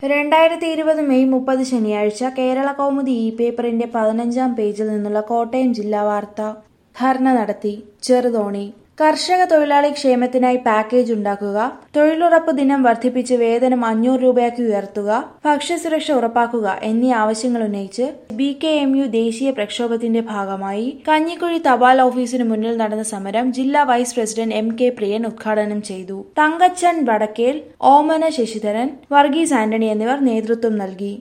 രണ്ടായിരത്തി ഇരുപത് മെയ് മുപ്പത് ശനിയാഴ്ച കേരള കൗമുദി ഇ പേപ്പറിന്റെ പതിനഞ്ചാം പേജിൽ നിന്നുള്ള കോട്ടയം ജില്ലാ വാർത്ത ധർണ നടത്തി ചെറുതോണി കർഷക തൊഴിലാളി ക്ഷേമത്തിനായി പാക്കേജ് ഉണ്ടാക്കുക തൊഴിലുറപ്പ് ദിനം വർദ്ധിപ്പിച്ച് വേതനം അഞ്ഞൂറ് രൂപയാക്കി ഉയർത്തുക ഭക്ഷ്യസുരക്ഷ ഉറപ്പാക്കുക എന്നീ ആവശ്യങ്ങൾ ഉന്നയിച്ച് ബി കെ എം യു ദേശീയ പ്രക്ഷോഭത്തിന്റെ ഭാഗമായി കഞ്ഞിക്കുഴി തപാൽ ഓഫീസിന് മുന്നിൽ നടന്ന സമരം ജില്ലാ vice president M K Priyan ഉദ്ഘാടനം ചെയ്തു തങ്കച്ചൻ വടക്കേൽ ഓമന ശശിധരൻ വർഗീസ് ആന്റണി എന്നിവർ നേതൃത്വം നൽകി